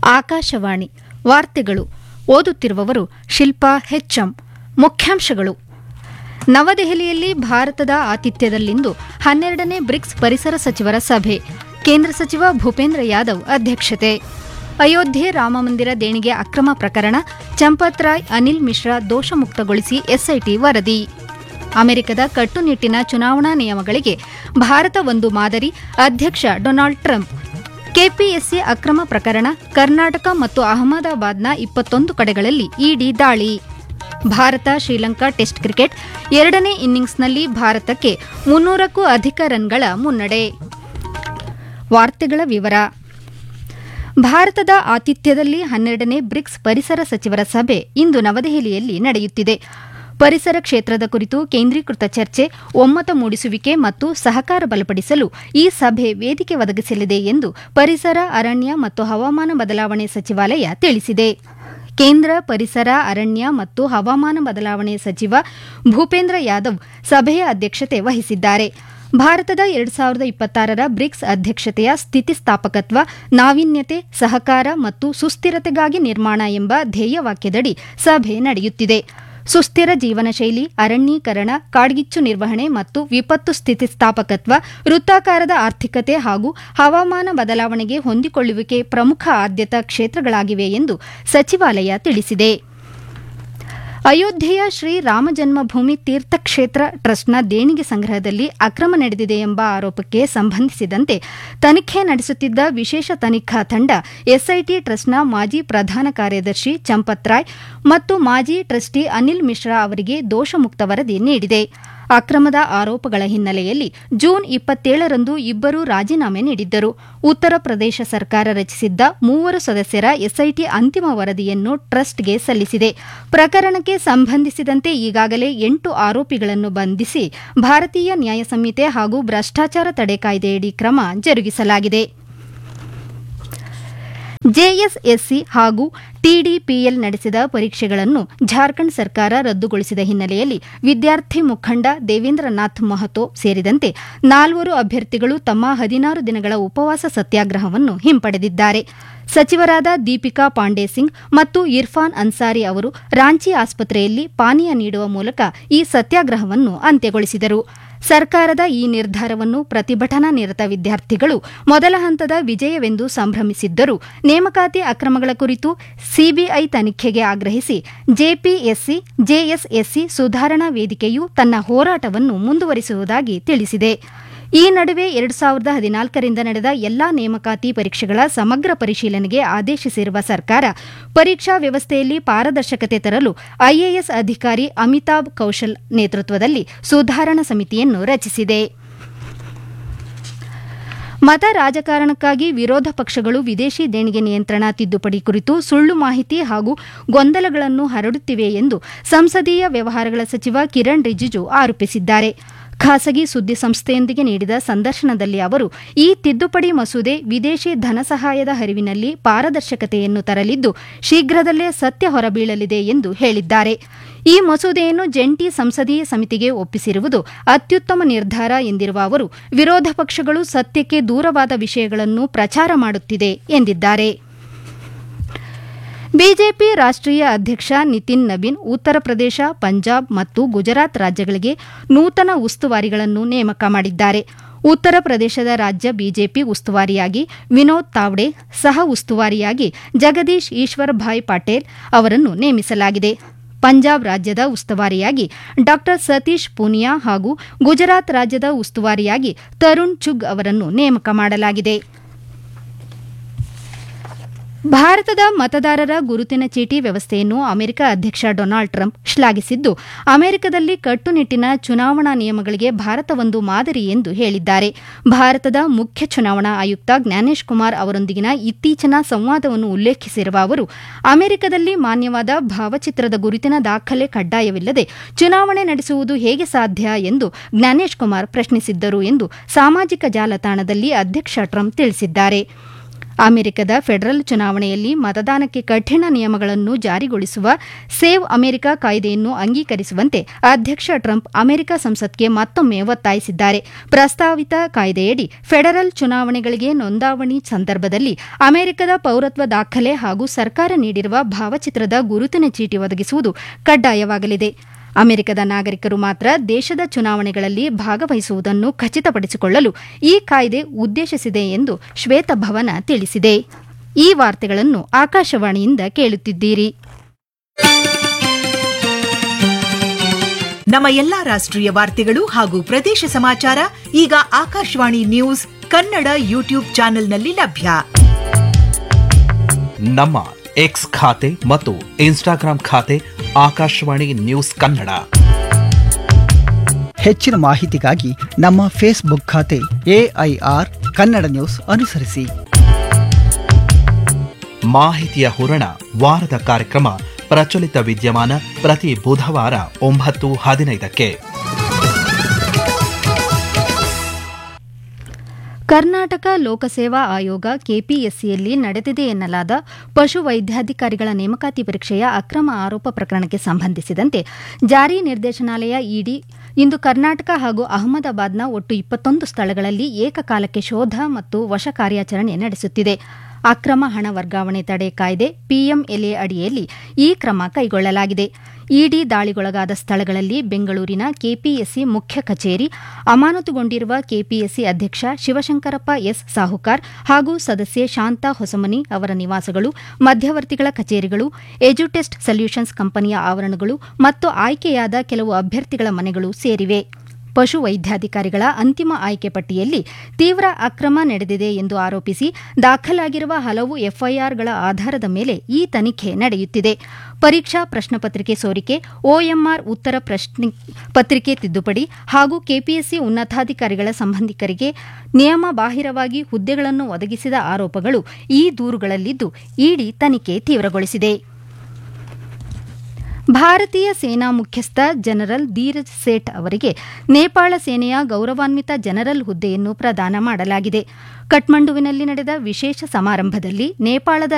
ಆಕಾಶವಾಣಿ ವಾರ್ತೆಗಳು ಓದುತ್ತಿರುವವರು ಶಿಲ್ಪಾ ಹೆಚ್ಎಂ ಮುಖ್ಯಾಂಶಗಳು ನವದೆಹಲಿಯಲ್ಲಿ ಭಾರತದ ಆತಿಥ್ಯದಲ್ಲಿಂದು ಹನ್ನೆರಡನೇ ಬ್ರಿಕ್ಸ್ ಪರಿಸರ ಸಚಿವರ ಸಭೆ ಕೇಂದ್ರ ಸಚಿವ ಭೂಪೇಂದ್ರ ಯಾದವ್ ಅಧ್ಯಕ್ಷತೆ ಅಯೋಧ್ಯೆ ರಾಮಮಂದಿರ ದೇಣಿಗೆ ಅಕ್ರಮ ಪ್ರಕರಣ ಚಂಪತ್ ರಾಯ್ ಅನಿಲ್ ಮಿಶ್ರಾ ದೋಷಮುಕ್ತಗೊಳಿಸಿ ಎಸ್ಐಟಿ ವರದಿ ಅಮೆರಿಕದ ಕಟ್ಟುನಿಟ್ಟಿನ ಚುನಾವಣಾ ನಿಯಮಗಳಿಗೆ ಭಾರತ ಒಂದು ಮಾದರಿ ಅಧ್ಯಕ್ಷ ಡೊನಾಲ್ಡ್ ಟ್ರಂಪ್ ಕೆಪಿಎಸ್ಸಿ ಅಕ್ರಮ ಪ್ರಕರಣ ಕರ್ನಾಟಕ ಮತ್ತು ಅಹಮದಾಬಾದ್ನ ಇಪ್ಪತ್ತೊಂದು ಕಡೆಗಳಲ್ಲಿ ಇಡಿ ದಾಳಿ ಭಾರತ ಶ್ರೀಲಂಕಾ ಟೆಸ್ಟ್ ಕ್ರಿಕೆಟ್ ಎರಡನೇ ಇನ್ನಿಂಗ್ಸ್ನಲ್ಲಿ ಭಾರತಕ್ಕೆ ಮುನ್ನೂರಕ್ಕೂ ಅಧಿಕ ರನ್ಗಳ ಮುನ್ನಡೆ ವಾರ್ತೆಗಳ ವಿವರ ಭಾರತದ ಆತಿಥ್ಯದಲ್ಲಿ ಹನ್ನೆರಡನೇ ಬ್ರಿಕ್ಸ್ ಪರಿಸರ ಸಚಿವರ ಸಭೆ ಇಂದು ನವದೆಹಲಿಯಲ್ಲಿ ನಡೆಯುತ್ತಿದೆ ಪರಿಸರ ಕ್ಷೇತ್ರದ ಕುರಿತು ಕೇಂದ್ರೀಕೃತ ಚರ್ಚೆ ಒಮ್ಮತ ಮೂಡಿಸುವಿಕೆ ಮತ್ತು ಸಹಕಾರ ಬಲಪಡಿಸಲು ಈ ಸಭೆ ವೇದಿಕೆ ಒದಗಿಸಲಿದೆ ಎಂದು ಪರಿಸರ ಅರಣ್ಯ ಮತ್ತು ಹವಾಮಾನ ಬದಲಾವಣೆ ಸಚಿವಾಲಯ ತಿಳಿಸಿದೆ ಕೇಂದ್ರ ಪರಿಸರ ಅರಣ್ಯ ಮತ್ತು ಹವಾಮಾನ ಬದಲಾವಣೆ ಸಚಿವ ಭೂಪೇಂದ್ರ ಯಾದವ್ ಸಭೆಯ ಅಧ್ಯಕ್ಷತೆ ವಹಿಸಿದ್ದಾರೆ ಭಾರತದ ಎರಡು ಸಾವಿರದ ಇಪ್ಪತ್ತಾರರ ಬ್ರಿಕ್ಸ್ ಅಧ್ಯಕ್ಷತೆಯ ಸ್ಥಿತಿಸ್ಥಾಪಕತ್ವ ನಾವೀನ್ಯತೆ ಸಹಕಾರ ಮತ್ತು ಸುಸ್ಥಿರತೆಗಾಗಿ ನಿರ್ಮಾಣ ಎಂಬ ಧ್ಯೇಯವಾಕ್ಯದಡಿ ಸಭೆ ನಡೆಯುತ್ತಿದೆ ಸುಸ್ಥಿರ ಜೀವನ ಶೈಲಿ ಅರಣ್ಯೀಕರಣ ಕಾಡ್ಗಿಚ್ಚು ನಿರ್ವಹಣೆ ಮತ್ತು ವಿಪತ್ತು ಸ್ಥಿತಿಸ್ಥಾಪಕತ್ವ ವೃತ್ತಾಕಾರದ ಆರ್ಥಿಕತೆ ಹಾಗೂ ಹವಾಮಾನ ಬದಲಾವಣೆಗೆ ಹೊಂದಿಕೊಳ್ಳುವಿಕೆ ಪ್ರಮುಖ ಆದ್ಯತಾ ಕ್ಷೇತ್ರಗಳಾಗಿವೆ ಎಂದು ಸಚಿವಾಲಯ ತಿಳಿಸಿದೆ ಅಯೋಧ್ಯೆಯ ಶ್ರೀ ರಾಮ ಜನ್ಮಭೂಮಿ ತೀರ್ಥಕ್ಷೇತ್ರ ಟ್ರಸ್ಟ್ನ ದೇಣಿಗೆ ಸಂಗ್ರಹದಲ್ಲಿ ಅಕ್ರಮ ನಡೆದಿದೆ ಎಂಬ ಆರೋಪಕ್ಕೆ ಸಂಬಂಧಿಸಿದಂತೆ ತನಿಖೆ ನಡೆಸುತ್ತಿದ್ದ ವಿಶೇಷ ತನಿಖಾ ತಂಡ ಎಸ್ಐಟಿ ಟ್ರಸ್ಟ್ನ ಮಾಜಿ ಪ್ರಧಾನ ಕಾರ್ಯದರ್ಶಿ ಚಂಪತ್ ರಾಯ್ ಮತ್ತು ಮಾಜಿ ಟ್ರಸ್ಟಿ ಅನಿಲ್ ಮಿಶ್ರಾ ಅವರಿಗೆ ದೋಷಮುಕ್ತ ವರದಿ ನೀಡಿದೆ ಅಕ್ರಮದ ಆರೋಪಗಳ ಹಿನ್ನೆಲೆಯಲ್ಲಿ ಜೂನ್ ಇಪ್ಪತ್ತೇಳರಂದು ಇಬ್ಬರು ರಾಜೀನಾಮೆ ನೀಡಿದ್ದರು ಉತ್ತರ ಪ್ರದೇಶ ಸರ್ಕಾರ ರಚಿಸಿದ್ದ ಮೂವರು ಸದಸ್ಯರ ಎಸ್ಐಟಿ ಅಂತಿಮ ವರದಿಯನ್ನು ಟ್ರಸ್ಟ್ಗೆ ಸಲ್ಲಿಸಿದೆ ಪ್ರಕರಣಕ್ಕೆ ಸಂಬಂಧಿಸಿದಂತೆ ಈಗಾಗಲೇ ಎಂಟು ಆರೋಪಿಗಳನ್ನು ಬಂಧಿಸಿ ಭಾರತೀಯ ನ್ಯಾಯ ಸಂಹಿತೆ ಹಾಗೂ ಭ್ರಷ್ಟಾಚಾರ ತಡೆ ಕಾಯ್ದೆಯಡಿ ಕ್ರಮ ಜರುಗಿಸಲಾಗಿದೆ ಜೆಎಸ್ಎಸ್ಸಿ ಹಾಗೂ ಟಿಡಿಪಿಎಲ್ ನಡೆಸಿದ ಪರೀಕ್ಷೆಗಳನ್ನು ಜಾರ್ಖಂಡ್ ಸರ್ಕಾರ ರದ್ದುಗೊಳಿಸಿದ ಹಿನ್ನೆಲೆಯಲ್ಲಿ ವಿದ್ಯಾರ್ಥಿ ಮುಖಂಡ ದೇವೇಂದ್ರನಾಥ್ ಮಹತೋ ಸೇರಿದಂತೆ ನಾಲ್ವರು ಅಭ್ಯರ್ಥಿಗಳು ತಮ್ಮ ಹದಿನಾರು ದಿನಗಳ ಉಪವಾಸ ಸತ್ಯಾಗ್ರಹವನ್ನು ಹಿಂಪಡೆದಿದ್ದಾರೆ ಸಚಿವರಾದ ದೀಪಿಕಾ ಪಾಂಡೆ ಸಿಂಗ್ ಮತ್ತು ಇರ್ಫಾನ್ ಅನ್ಸಾರಿ ಅವರು ರಾಂಚಿ ಆಸ್ಪತ್ರೆಯಲ್ಲಿ ಪಾನೀಯ ನೀಡುವ ಮೂಲಕ ಈ ಸತ್ಯಾಗ್ರಹವನ್ನು ಅಂತ್ಯಗೊಳಿಸಿದರು ಸರ್ಕಾರದ ಈ ನಿರ್ಧಾರವನ್ನು ಪ್ರತಿಭಟನಾ ನಿರತ ವಿದ್ಯಾರ್ಥಿಗಳು ಮೊದಲ ಹಂತದ ವಿಜಯವೆಂದು ಸಂಭ್ರಮಿಸಿದ್ದರೂ ನೇಮಕಾತಿ ಅಕ್ರಮಗಳ ಕುರಿತು ಸಿಬಿಐ ತನಿಖೆಗೆ ಆಗ್ರಹಿಸಿ ಜೆಪಿಎಸ್ಸಿ ಜೆಎಸ್ಎಸ್ಸಿ ಸುಧಾರಣಾ ವೇದಿಕೆಯು ತನ್ನ ಹೋರಾಟವನ್ನು ಮುಂದುವರಿಸುವುದಾಗಿ ತಿಳಿಸಿದೆ ಈ ನಡುವೆ ಎರಡು ಸಾವಿರದ ಹದಿನಾಲ್ಕರಿಂದ ನಡೆದ ಎಲ್ಲಾ ನೇಮಕಾತಿ ಪರೀಕ್ಷೆಗಳ ಸಮಗ್ರ ಪರಿಶೀಲನೆಗೆ ಆದೇಶಿಸಿರುವ ಸರ್ಕಾರ ಪರೀಕ್ಷಾ ವ್ಯವಸ್ಥೆಯಲ್ಲಿ ಪಾರದರ್ಶಕತೆ ತರಲು ಐಎಎಸ್ ಅಧಿಕಾರಿ ಅಮಿತಾಬ್ ಕೌಶಲ್ ನೇತೃತ್ವದಲ್ಲಿ ಸುಧಾರಣಾ ಸಮಿತಿಯನ್ನು ರಚಿಸಿದೆ ಮತ ರಾಜಕಾರಣಕ್ಕಾಗಿ ವಿರೋಧ ಪಕ್ಷಗಳು ವಿದೇಶಿ ದೇಣಿಗೆ ನಿಯಂತ್ರಣ ತಿದ್ದುಪಡಿ ಕುರಿತು ಸುಳ್ಳು ಮಾಹಿತಿ ಹಾಗೂ ಗೊಂದಲಗಳನ್ನು ಹರಡುತ್ತಿವೆ ಎಂದು ಸಂಸದೀಯ ವ್ಯವಹಾರಗಳ ಸಚಿವ ಕಿರಣ್ ರಿಜಿಜು ಆರೋಪಿಸಿದ್ದಾರೆ ಖಾಸಗಿ ಸುದ್ದಿ ಸಂಸ್ಥೆಯೊಂದಿಗೆ ನೀಡಿದ ಸಂದರ್ಶನದಲ್ಲಿ ಅವರು ಈ ತಿದ್ದುಪಡಿ ಮಸೂದೆ ವಿದೇಶಿ ಧನಸಹಾಯದ ಹರಿವಿನಲ್ಲಿ ಪಾರದರ್ಶಕತೆಯನ್ನು ತರಲಿದ್ದು ಶೀಘ್ರದಲ್ಲೇ ಸತ್ಯ ಹೊರಬೀಳಲಿದೆ ಎಂದು ಹೇಳಿದ್ದಾರೆ ಈ ಮಸೂದೆಯನ್ನು ಜಂಟಿ ಸಂಸದೀಯ ಸಮಿತಿಗೆ ಒಪ್ಪಿಸಿರುವುದು ಅತ್ಯುತ್ತಮ ನಿರ್ಧಾರ ಎಂದಿರುವ ಅವರು ವಿರೋಧ ಪಕ್ಷಗಳು ಸತ್ಯಕ್ಕೆ ದೂರವಾದ ವಿಷಯಗಳನ್ನು ಪ್ರಚಾರ ಮಾಡುತ್ತಿದೆ ಎಂದಿದ್ದಾರೆ ಬಿಜೆಪಿ ರಾಷ್ಟ್ರೀಯ ಅಧ್ಯಕ್ಷ ನಿತಿನ್ ನಬೀನ್ ಉತ್ತರ ಪ್ರದೇಶ ಪಂಜಾಬ್ ಮತ್ತು ಗುಜರಾತ್ ರಾಜ್ಯಗಳಿಗೆ ನೂತನ ಉಸ್ತುವಾರಿಗಳನ್ನು ನೇಮಕ ಮಾಡಿದ್ದಾರೆ ಉತ್ತರ ಪ್ರದೇಶದ ರಾಜ್ಯ ಬಿಜೆಪಿ ಉಸ್ತುವಾರಿಯಾಗಿ ವಿನೋದ್ ತಾವ್ಡೆ ಸಹ ಉಸ್ತುವಾರಿಯಾಗಿ ಜಗದೀಶ್ ಈಶ್ವರ್ ಭಾಯ್ ಪಾಟೇಲ್ ಅವರನ್ನು ನೇಮಿಸಲಾಗಿದೆ ಪಂಜಾಬ್ ರಾಜ್ಯದ ಉಸ್ತುವಾರಿಯಾಗಿ ಡಾ ಸತೀಶ್ ಪೂನಿಯಾ ಹಾಗೂ ಗುಜರಾತ್ ರಾಜ್ಯದ ಉಸ್ತುವಾರಿಯಾಗಿ ತರುಣ್ ಚುಗ್ ಅವರನ್ನು ನೇಮಕ ಮಾಡಲಾಗಿದೆ ಭಾರತದ ಮತದಾರರ ಗುರುತಿನ ಚೀಟಿ ವ್ಯವಸ್ಥೆಯನ್ನು ಅಮೆರಿಕ ಅಧ್ಯಕ್ಷ ಡೊನಾಲ್ಡ್ ಟ್ರಂಪ್ ಶ್ಲಾಘಿಸಿದ್ದು ಅಮೆರಿಕದಲ್ಲಿ ಕಟ್ಟುನಿಟ್ಟಿನ ಚುನಾವಣಾ ನಿಯಮಗಳಿಗೆ ಭಾರತ ಒಂದು ಮಾದರಿ ಎಂದು ಹೇಳಿದ್ದಾರೆ ಭಾರತದ ಮುಖ್ಯ ಚುನಾವಣಾ ಆಯುಕ್ತ ಜ್ಞಾನೇಶ್ ಕುಮಾರ್ ಅವರೊಂದಿಗಿನ ಇತ್ತೀಚಿನ ಸಂವಾದವನ್ನು ಉಲ್ಲೇಖಿಸಿರುವ ಅವರು ಅಮೆರಿಕದಲ್ಲಿ ಮಾನ್ಯವಾದ ಭಾವಚಿತ್ರದ ಗುರುತಿನ ದಾಖಲೆ ಕಡ್ಡಾಯವಿಲ್ಲದೆ ಚುನಾವಣೆ ನಡೆಸುವುದು ಹೇಗೆ ಸಾಧ್ಯ ಎಂದು ಜ್ಞಾನೇಶ್ ಕುಮಾರ್ ಪ್ರಶ್ನಿಸಿದ್ದರು ಎಂದು ಸಾಮಾಜಿಕ ಜಾಲತಾಣದಲ್ಲಿ ಅಧ್ಯಕ್ಷ ಟ್ರಂಪ್ ತಿಳಿಸಿದ್ದಾರೆ ಅಮೆರಿಕದ ಫೆಡರಲ್ ಚುನಾವಣೆಯಲ್ಲಿ ಮತದಾನಕ್ಕೆ ಕಠಿಣ ನಿಯಮಗಳನ್ನು ಜಾರಿಗೊಳಿಸುವ ಸೇವ್ ಅಮೆರಿಕ ಕಾಯ್ದೆಯನ್ನು ಅಂಗೀಕರಿಸುವಂತೆ ಅಧ್ಯಕ್ಷ ಟ್ರಂಪ್ ಅಮೆರಿಕ ಸಂಸತ್ಗೆ ಮತ್ತೊಮ್ಮೆ ಒತ್ತಾಯಿಸಿದ್ದಾರೆ ಪ್ರಸ್ತಾವಿತ ಕಾಯ್ದೆಯಡಿ ಫೆಡರಲ್ ಚುನಾವಣೆಗಳಿಗೆ ನೋಂದಾವಣಿ ಸಂದರ್ಭದಲ್ಲಿ ಅಮೆರಿಕದ ಪೌರತ್ವ ದಾಖಲೆ ಹಾಗೂ ಸರ್ಕಾರ ನೀಡಿರುವ ಭಾವಚಿತ್ರದ ಗುರುತಿನ ಚೀಟಿ ಒದಗಿಸುವುದು ಕಡ್ಡಾಯವಾಗಲಿದೆ ಅಮೆರಿಕದ ನಾಗರಿಕರು ಮಾತ್ರ ದೇಶದ ಚುನಾವಣೆಗಳಲ್ಲಿ ಭಾಗವಹಿಸುವುದನ್ನು ಖಚಿತಪಡಿಸಿಕೊಳ್ಳಲು ಈ ಕಾಯ್ದೆ ಉದ್ದೇಶಿಸಿದೆ ಎಂದು ಶ್ವೇತಭವನ ತಿಳಿಸಿದೆ ಈ ವಾರ್ತೆಗಳನ್ನು ಆಕಾಶವಾಣಿಯಿಂದ ಕೇಳುತ್ತಿದ್ದೀರಿ ನಮ್ಮ ಎಲ್ಲಾ ರಾಷ್ಟ್ರೀಯ ವಾರ್ತೆಗಳು ಹಾಗೂ ಪ್ರದೇಶ ಸಮಾಚಾರ ಈಗ ಆಕಾಶವಾಣಿ ನ್ಯೂಸ್ ಕನ್ನಡ ಯೂಟ್ಯೂಬ್ ಚಾನೆಲ್ನಲ್ಲಿ ಲಭ್ಯ ನಮ್ಮ ಎಕ್ಸ್ ಖಾತೆ ಮತ್ತು ಇನ್ಸ್ಟಾಗ್ರಾಂ ಖಾತೆ ಆಕಾಶವಾಣಿ ನ್ಯೂಸ್ ಕನ್ನಡ ಹೆಚ್ಚಿನ ಮಾಹಿತಿಗಾಗಿ ನಮ್ಮ ಫೇಸ್ಬುಕ್ ಖಾತೆ ಎಐಆರ್ ಕನ್ನಡ ನ್ಯೂಸ್ ಅನುಸರಿಸಿ ಮಾಹಿತಿಯ ಹೂರಣ ವಾರದ ಕಾರ್ಯಕ್ರಮ ಪ್ರಚಲಿತ ವಿದ್ಯಮಾನ ಪ್ರತಿ ಬುಧವಾರ ಒಂಬತ್ತು ಹದಿನೈದಕ್ಕೆ ಕರ್ನಾಟಕ ಲೋಕಸೇವಾ ಆಯೋಗ ಕೆಪಿಎಸ್ಸಿಯಲ್ಲಿ ನಡೆದಿದೆ ಎನ್ನಲಾದ ಪಶು ವೈದ್ಯಾಧಿಕಾರಿಗಳ ನೇಮಕಾತಿ ಪರೀಕ್ಷೆಯ ಅಕ್ರಮ ಆರೋಪ ಪ್ರಕರಣಕ್ಕೆ ಸಂಬಂಧಿಸಿದಂತೆ ಜಾರಿ ನಿರ್ದೇಶನಾಲಯ ಇಡಿ ಇಂದು ಕರ್ನಾಟಕ ಹಾಗೂ ಅಹಮದಾಬಾದ್ನ ಒಟ್ಟು ಇಪ್ಪತ್ತೊಂದು ಸ್ಥಳಗಳಲ್ಲಿ ಏಕಕಾಲಕ್ಕೆ ಶೋಧ ಮತ್ತು ವಶ ಕಾರ್ಯಾಚರಣೆ ನಡೆಸುತ್ತಿದೆ ಅಕ್ರಮ ಹಣ ವರ್ಗಾವಣೆ ತಡೆ ಕಾಯ್ದೆ ಪಿಎಂಎಲ್ಎ ಅಡಿಯಲ್ಲಿ ಈ ಕ್ರಮ ಕೈಗೊಳ್ಳಲಾಗಿದೆ ಇಡಿ ದಾಳಿಗೊಳಗಾದ ಸ್ಥಳಗಳಲ್ಲಿ ಬೆಂಗಳೂರಿನ ಕೆಪಿಎಸ್ಸಿ ಮುಖ್ಯ ಕಚೇರಿ ಅಮಾನತುಗೊಂಡಿರುವ ಕೆಪಿಎಸ್ಸಿ ಅಧ್ಯಕ್ಷ ಶಿವಶಂಕರಪ್ಪ ಎಸ್ ಸಾಹುಕಾರ್ ಹಾಗೂ ಸದಸ್ಯೆ ಶಾಂತಾ ಹೊಸಮನಿ ಅವರ ನಿವಾಸಗಳು ಮಧ್ಯವರ್ತಿಗಳ ಕಚೇರಿಗಳು ಎಜುಟೆಸ್ಟ್ ಸೊಲ್ಯೂಷನ್ಸ್ ಕಂಪನಿಯ ಆವರಣಗಳು ಮತ್ತು ಆಯ್ಕೆಯಾದ ಕೆಲವು ಅಭ್ಯರ್ಥಿಗಳ ಮನೆಗಳು ಸೇರಿವೆ ಪಶು ವೈದ್ಯಾಧಿಕಾರಿಗಳ ಅಂತಿಮ ಆಯ್ಕೆ ಪಟ್ಟಿಯಲ್ಲಿ ತೀವ್ರ ಅಕ್ರಮ ನಡೆದಿದೆ ಎಂದು ಆರೋಪಿಸಿ ದಾಖಲಾಗಿರುವ ಹಲವು ಎಫ್ಐಆರ್ಗಳ ಆಧಾರದ ಮೇಲೆ ಈ ತನಿಖೆ ನಡೆಯುತ್ತಿದೆ ಪರೀಕ್ಷಾ ಪ್ರಶ್ನಪತ್ರಿಕೆ ಸೋರಿಕೆ ಒಎಂಆರ್ ಉತ್ತರ ಪ್ರಶ್ನೆ ಪತ್ರಿಕೆ ತಿದ್ದುಪಡಿ ಹಾಗೂ ಕೆಪಿಎಸ್ಸಿ ಉನ್ನತಾಧಿಕಾರಿಗಳ ಸಂಬಂಧಿಕರಿಗೆ ನಿಯಮ ಬಾಹಿರವಾಗಿ ಹುದ್ದೆಗಳನ್ನು ಒದಗಿಸಿದ ಆರೋಪಗಳು ಈ ದೂರುಗಳಲ್ಲಿದ್ದು ಇಡಿ ತನಿಖೆ ತೀವ್ರಗೊಳಿಸಿದೆ ಭಾರತೀಯ ಸೇನಾ ಮುಖ್ಯಸ್ಥ ಜನರಲ್ ಧೀರಜ್ ಸೇಠ್ ಅವರಿಗೆ ನೇಪಾಳ ಸೇನೆಯ ಗೌರವಾನ್ವಿತ ಜನರಲ್ ಹುದ್ದೆಯನ್ನು ಪ್ರದಾನ ಮಾಡಲಾಗಿದೆ ಕಠ್ಮಂಡುವಿನಲ್ಲಿ ನಡೆದ ವಿಶೇಷ ಸಮಾರಂಭದಲ್ಲಿ ನೇಪಾಳದ